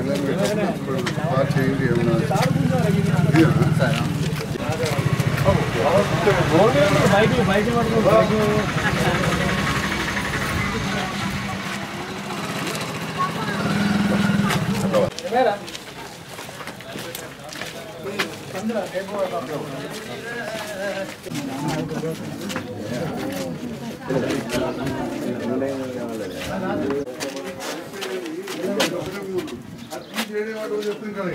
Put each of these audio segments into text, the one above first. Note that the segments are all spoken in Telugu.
పార్టీ చేయండి ఏమన్నా ఇదేనా? అర్థం చేయడం వాడు చెప్తుంది కదా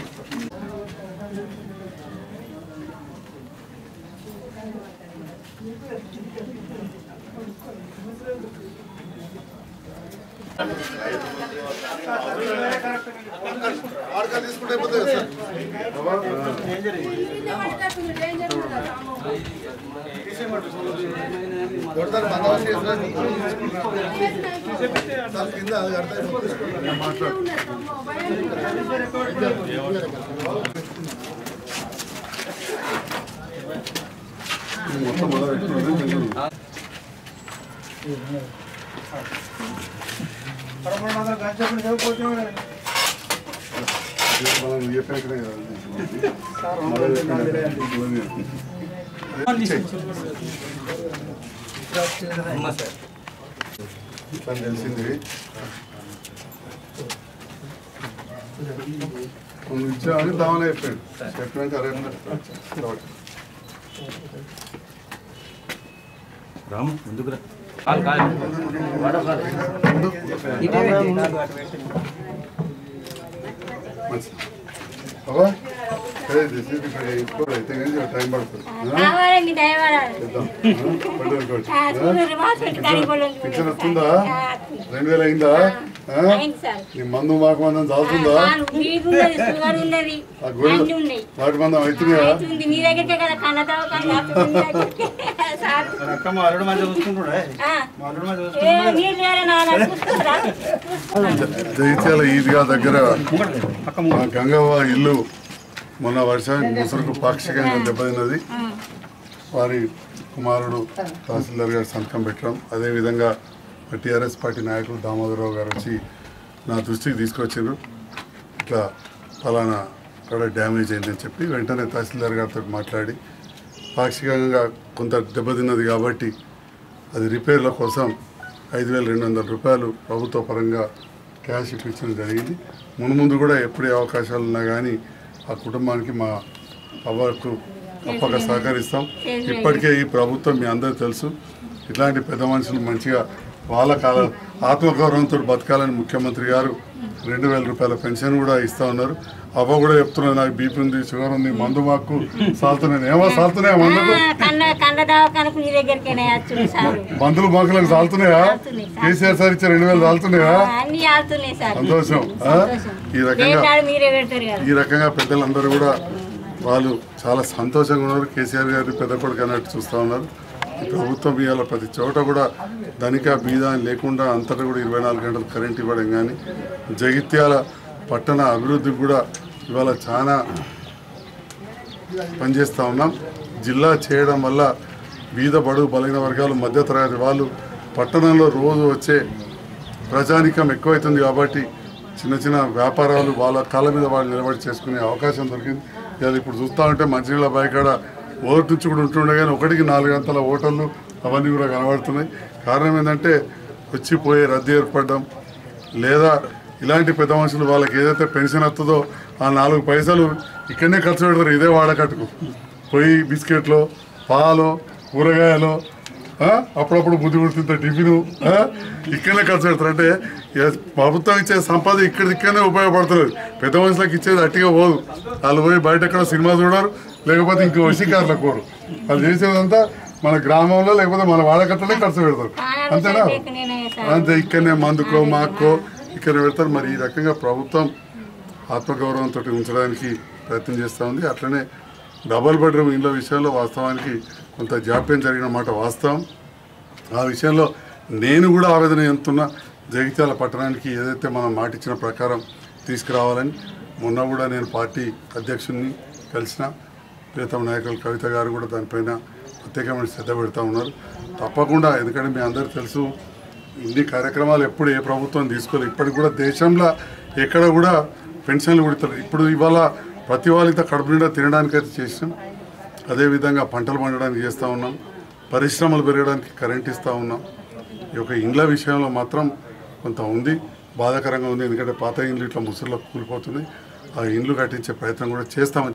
ఆడకా తీసుకుంటే అయిపోతుంది కదా సార్ కొడతారు బందోబస్తు చేసినా సార్ కింద అది కడతా మాట్లాడు మొత్తం మొదలు పెట్టుకున్నాను మనం చెప్పాకనే కదా ఇట్లా తెలిసింది నువ్వు ఇచ్చావని దావన చెప్పాడు చెప్పినాక అరే రాము ముందుకు రా బాబా అదే తెలిసింది ఇక్కడ ఇంట్లో అయితే కానీ టైం పడుతుంది ఆ? కావాలండి దయవరాలు చేద్దాం ఆ? పడ్డది ఒకటి. ఆ, ఆ? చూడండి, మా చెట్టు కాడికి పోలేదు. పిక్చర్ వస్తుందా ఆ, రెండు వేలు అయిందా ఆ? అయింది సార్. నీ మందు మాకు మందం చాలుతుందా పాలు, బీపీ ఉన్నది, షుగర్ ఉన్నది, ఆ గోళ అన్నీ ఉన్నాయి. వాటి మందం అవుతున్నాయా అవుతుంది, మీ దగ్గరికే కదా కన్నతావు కానీ వస్తుంది మీ దగ్గరికే. సార్, అక్క మా అల్లుడు మంచిగా చూసుకుంటున్నాడే ఆ, మా అల్లుడు మంచిగా ఏ, మీరు లేరా నాన్న, చూసుకోరా? జగిత్యాల ఈద్గా దగ్గర చూసుకుంటాడు పక్క మా గంగవ్వ ఇల్లు మొన్న వర్షానికి ముసురుకు పాక్షికంగా దెబ్బతిన్నది వారి కుమారుడు తహసీల్దార్ గారు సంతకం పెట్టడం అదేవిధంగా టీఆర్ఎస్ పార్టీ నాయకులు దామోదరరావు గారు వచ్చి నా దృష్టికి తీసుకొచ్చారు ఇట్లా ఫలానా అక్కడ డ్యామేజ్ అయిందని చెప్పి వెంటనే తహసీల్దార్ గారితో మాట్లాడి పాక్షికంగా కొంత దెబ్బతిన్నది కాబట్టి అది రిపేర్ల కోసం ఐదు వేల రెండు వందల రూపాయలు ప్రభుత్వ పరంగా క్యాష్ ఇప్పించడం జరిగింది మున్ముందు కూడా ఎప్పుడే అవకాశాలు ఉన్నా కానీ ఆ కుటుంబానికి మా అవ్వకు తప్పక సహకరిస్తాం ఇప్పటికే ఈ ప్రభుత్వం మీ అందరికీ తెలుసు ఇట్లాంటి పెద్ద మనుషులు మంచిగా వాళ్ళ కాల ఆత్మగౌరవంతో బతకాలని ముఖ్యమంత్రి గారు రెండు వేల రూపాయల పెన్షన్ కూడా ఇస్తా ఉన్నారు అవ్వ కూడా చెప్తున్నారు నాకు బీపీ ఉంది షుగర్ ఉంది మందు మాకు సాల్తున్నాయి ఏమో సాల్తున్నాయా మందుకు ఆ, కన్న కన్న దవాఖానకు నీ దగ్గరికేనే వచ్చుడు సార్ మందులు మాకులకు సాల్తున్నాయా సాలుతున్నాయి, సార్. కేసీఆర్ సార్ ఇచ్చే రెండు వేలు సాల్తున్నాయా ఆ, అన్నీ ఆడుతున్నాయి సార్ సంతోషం ఆ? ఈ రకంగా దేనినాడు మీరే పెడతారు కదా ఈ రకంగా పెద్దలందరూ కూడా వాళ్ళు చాలా సంతోషంగా ఉన్నారు కేసీఆర్ గారి పెద్ద కొడుకు అన్నట్టు చూస్తూ ఉన్నారు ఈ ప్రభుత్వం ఇవాళ ప్రతి చోట కూడా ధనిక బీద అని లేకుండా అంతటా కూడా ఇరవై నాలుగు గంటలు కరెంట్ ఇవ్వడం కానీ జగిత్యాల పట్టణ అభివృద్ధికి కూడా ఇవాళ చాలా పనిచేస్తూ ఉన్నాం జిల్లా చేయడం వల్ల బీద బడుగు బలైన వర్గాలు మధ్యతరగతి వాళ్ళు పట్టణంలో రోజు వచ్చే ప్రజానికం ఎక్కువైతుంది కాబట్టి చిన్న చిన్న వ్యాపారాలు వాళ్ళ కాళ్ళ మీద వాళ్ళు నిలబడి చేసుకునే అవకాశం దొరికింది ఇవాళ ఇప్పుడు చూస్తూ ఉంటే మంచినీళ్ళ బాయికాడ ఓటు నుంచి కూడా ఉంటుండే కానీ ఒకటికి నాలుగు గంటల ఓటర్లు అవన్నీ కూడా కనబడుతున్నాయి కారణం ఏంటంటే వచ్చిపోయే రద్దీ ఏర్పడడం లేదా ఇలాంటి పెద్ద మనుషులు వాళ్ళకి ఏదైతే పెన్షన్ వస్తుందో ఆ నాలుగు పైసలు ఇక్కడనే ఖర్చు పెడతారు ఇదే వాడకట్టుకు పొయ్యి బిస్కెట్లు పాలు కూరగాయలు ఆ? అప్పుడప్పుడు బుద్ధి పుడుతుంటే టిఫిన్ ఇక్కడనే ఖర్చు పెడతారు అంటే ఏ- ప్రభుత్వం ఇచ్చే సంపద ఇక్కడ ఇక్కడనే ఉపయోగపడుతుంది పెద్ద మనుషులకు ఇచ్చేది అట్టిగా పోదు వాళ్ళు పోయి బయట ఎక్కడ సినిమా చూడరు లేకపోతే ఇంకో వశీకారులకు కోరు వాళ్ళు చేసేదంతా మన గ్రామంలో లేకపోతే మన వాడకట్టలే ఖర్చు పెడతారు అంతేనా నేనే సార్ అంతే ఇక్కడనే మందుకో మాక్కో ఇక్కడ పెడతారు మరి ఈ రకంగా ప్రభుత్వం ఆత్మగౌరవంతో ఉంచడానికి ప్రయత్నం చేస్తూ ఉంది అట్లనే డబల్ బెడ్రూమ్ ఇండ్ల విషయంలో వాస్తవానికి కొంత జాప్యం జరిగిన మాట వాస్తవం ఆ విషయంలో నేను కూడా ఆవేదన చెందుతున్నా జగిత్యాల పట్టణానికి ఏదైతే మనం మాట ఇచ్చిన ప్రకారం తీసుకురావాలని మొన్న కూడా నేను పార్టీ అధ్యక్షుడిని కలిసిన ప్రీతం నాయకులు కవిత గారు కూడా దానిపైన ప్రత్యేకమైన శ్రద్ధ పెడతా ఉన్నారు తప్పకుండా ఎందుకంటే మీ అందరికీ తెలుసు ఇన్ని కార్యక్రమాలు ఎప్పుడు ఏ ప్రభుత్వం తీసుకోలేదు ఇప్పటికి కూడా దేశంలో ఎక్కడ కూడా పెన్షన్లు కూడా ఇస్తారు ఇప్పుడు ఇవాళ ప్రతి వాళ్ళతో కడుపు నిండా తినడానికి అయితే చేసినాం అదేవిధంగా పంటలు పండడానికి చేస్తూ ఉన్నాం పరిశ్రమలు పెరగడానికి కరెంట్ ఇస్తూ ఉన్నాం ఈ యొక్క ఇండ్ల విషయంలో మాత్రం కొంత ఉంది బాధాకరంగా ఉంది ఎందుకంటే పాత ఇండ్లు ఇట్లా ముసురులో కూలిపోతున్నాయి ఆ ఇండ్లు కట్టించే ప్రయత్నం కూడా చేస్తామని